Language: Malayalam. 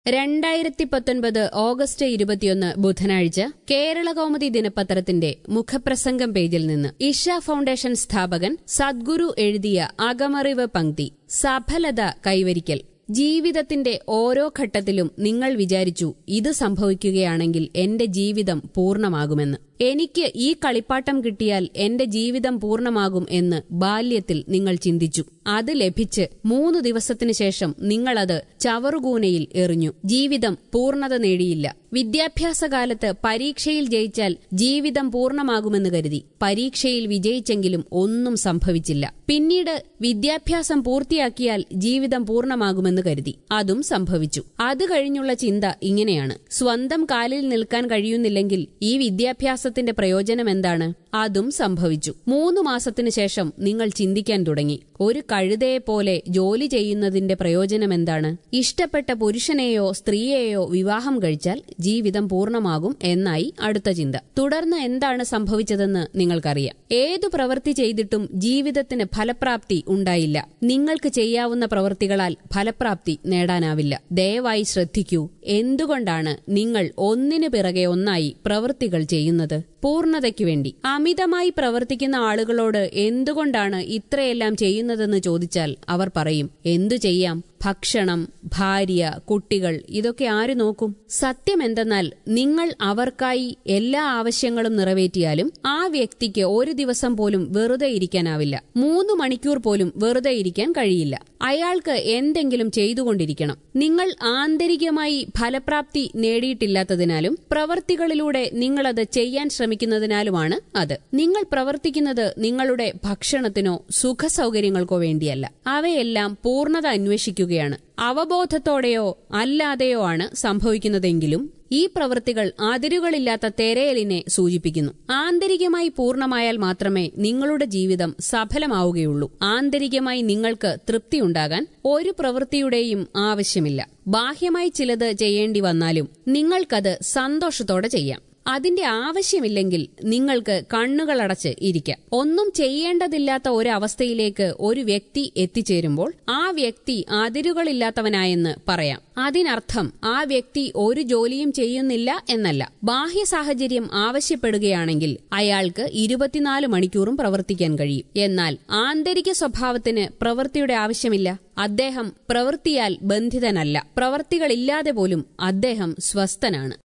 രണ്ടായിരത്തി പത്തൊൻപത് ഓഗസ്റ്റ് ഇരുപത്തിയൊന്ന് ബുധനാഴ്ച കേരള കൗമുദി ദിനപത്രത്തിന്റെ മുഖപ്രസംഗം പേജിൽ നിന്ന് ഇഷ ഫൗണ്ടേഷൻ സ്ഥാപകൻ സദ്ഗുരു എഴുതിയ അകമറിവ് പങ്ക്തി സഫലത കൈവരിക്കൽ ജീവിതത്തിന്റെ ഓരോ ഘട്ടത്തിലും നിങ്ങൾ വിചാരിച്ചു ഇത് സംഭവിക്കുകയാണെങ്കിൽ എന്റെ ജീവിതം പൂർണ്ണമാകുമെന്ന് എനിക്ക് ഈ കളിപ്പാട്ടം കിട്ടിയാൽ എന്റെ ജീവിതം പൂർണ്ണമാകും എന്ന് ബാല്യത്തിൽ നിങ്ങൾ ചിന്തിച്ചു അത് ലഭിച്ച് മൂന്ന് ദിവസത്തിനു ശേഷം നിങ്ങളത് ചവറുകൂനയിൽ എറിഞ്ഞു ജീവിതം പൂർണ്ണത നേടിയില്ല വിദ്യാഭ്യാസകാലത്ത് പരീക്ഷയിൽ ജയിച്ചാൽ ജീവിതം പൂർണ്ണമാകുമെന്ന് കരുതി പരീക്ഷയിൽ വിജയിച്ചെങ്കിലും ഒന്നും സംഭവിച്ചില്ല പിന്നീട് വിദ്യാഭ്യാസം പൂർത്തിയാക്കിയാൽ ജീവിതം പൂർണ്ണമാകുമെന്ന് കരുതി അതും സംഭവിച്ചു അത് കഴിഞ്ഞുള്ള ചിന്ത ഇങ്ങനെയാണ് സ്വന്തം കാലിൽ നിൽക്കാൻ കഴിയുന്നില്ലെങ്കിൽ ഈ വിദ്യാഭ്യാസത്തിന്റെ പ്രയോജനം എന്താണ് അതും സംഭവിച്ചു മൂന്ന് മാസത്തിനു ശേഷം നിങ്ങൾ ചിന്തിക്കാൻ തുടങ്ങി ഒരു കഴുതയെ പോലെ ജോലി ചെയ്യുന്നതിന്റെ പ്രയോജനം എന്താണ് ഇഷ്ടപ്പെട്ട പുരുഷനെയോ സ്ത്രീയെയോ വിവാഹം കഴിച്ചാൽ ജീവിതം പൂർണ്ണമാകും എന്നായി അടുത്ത ചിന്ത തുടർന്ന് എന്താണ് സംഭവിച്ചതെന്ന് നിങ്ങൾക്കറിയാം ഏതു പ്രവൃത്തി ചെയ്തിട്ടും ജീവിതത്തിന് ഫലപ്രാപ്തി ഉണ്ടായില്ല നിങ്ങൾക്ക് ചെയ്യാവുന്ന പ്രവൃത്തികളാൽ ഫലപ്രാപ്തി നേടാനാവില്ല ദയവായി ശ്രദ്ധിക്കൂ എന്തുകൊണ്ടാണ് നിങ്ങൾ ഒന്നിനു പിറകെ ഒന്നായി പ്രവൃത്തികൾ ചെയ്യുന്നത് പൂർണ്ണതയ്ക്കു വേണ്ടി അമിതമായി പ്രവർത്തിക്കുന്ന ആളുകളോട് എന്തുകൊണ്ടാണ് ഇത്രയെല്ലാം ചെയ്യുന്നതെന്ന് ചോദിച്ചാൽ അവർ പറയും എന്തു ചെയ്യാം ഭക്ഷണം ഭാര്യ കുട്ടികൾ ഇതൊക്കെ ആര് നോക്കും സത്യം എന്തെന്നാൽ നിങ്ങൾ അവർക്കായി എല്ലാ ആവശ്യങ്ങളും നിറവേറ്റിയാലും ആ വ്യക്തിക്ക് ഒരു ദിവസം പോലും വെറുതെ ഇരിക്കാനാവില്ല മൂന്ന് മണിക്കൂർ പോലും വെറുതെ ഇരിക്കാൻ കഴിയില്ല അയാൾക്ക് എന്തെങ്കിലും ചെയ്തുകൊണ്ടിരിക്കണം നിങ്ങൾ ആന്തരികമായി ഫലപ്രാപ്തി നേടിയിട്ടില്ലാത്തതിനാലും പ്രവർത്തികളിലൂടെ നിങ്ങളത് ചെയ്യാൻ ശ്രമിക്കുന്നതിനാലുമാണ് അത് നിങ്ങൾ പ്രവർത്തിക്കുന്നത് നിങ്ങളുടെ ഭക്ഷണത്തിനോ സുഖസൗകര്യങ്ങൾക്കോ വേണ്ടിയല്ല അവയെല്ലാം പൂർണ്ണത അന്വേഷിക്കുകയാണ് അവബോധത്തോടെയോ അല്ലാതെയോ ആണ് സംഭവിക്കുന്നതെങ്കിലും ഈ പ്രവൃത്തികൾ അതിരുകളില്ലാത്ത തെരയലിനെ സൂചിപ്പിക്കുന്നു ആന്തരികമായി പൂർണ്ണമായാൽ മാത്രമേ നിങ്ങളുടെ ജീവിതം സഫലമാവുകയുള്ളൂ ആന്തരികമായി നിങ്ങൾക്ക് തൃപ്തിയുണ്ടാകാൻ ഒരു പ്രവൃത്തിയുടെയും ആവശ്യമില്ല ബാഹ്യമായി ചിലത് ചെയ്യേണ്ടി വന്നാലും നിങ്ങൾക്കത് സന്തോഷത്തോടെ ചെയ്യാം അതിന്റെ ആവശ്യമില്ലെങ്കിൽ നിങ്ങൾക്ക് കണ്ണുകളടച്ച് ഇരിക്കാം ഒന്നും ചെയ്യേണ്ടതില്ലാത്ത ഒരവസ്ഥയിലേക്ക് ഒരു വ്യക്തി എത്തിച്ചേരുമ്പോൾ ആ വ്യക്തി അതിരുകളില്ലാത്തവനായെന്ന് പറയാം അതിനർത്ഥം ആ വ്യക്തി ഒരു ജോലിയും ചെയ്യുന്നില്ല എന്നല്ല ബാഹ്യ സാഹചര്യം ആവശ്യപ്പെടുകയാണെങ്കിൽ അയാൾക്ക് ഇരുപത്തിനാല് മണിക്കൂറും പ്രവർത്തിക്കാൻ കഴിയും എന്നാൽ ആന്തരിക സ്വഭാവത്തിന് പ്രവൃത്തിയുടെ ആവശ്യമില്ല അദ്ദേഹം പ്രവൃത്തിയാൽ ബന്ധിതനല്ല പ്രവൃത്തികളില്ലാതെ പോലും അദ്ദേഹം സ്വസ്ഥനാണ്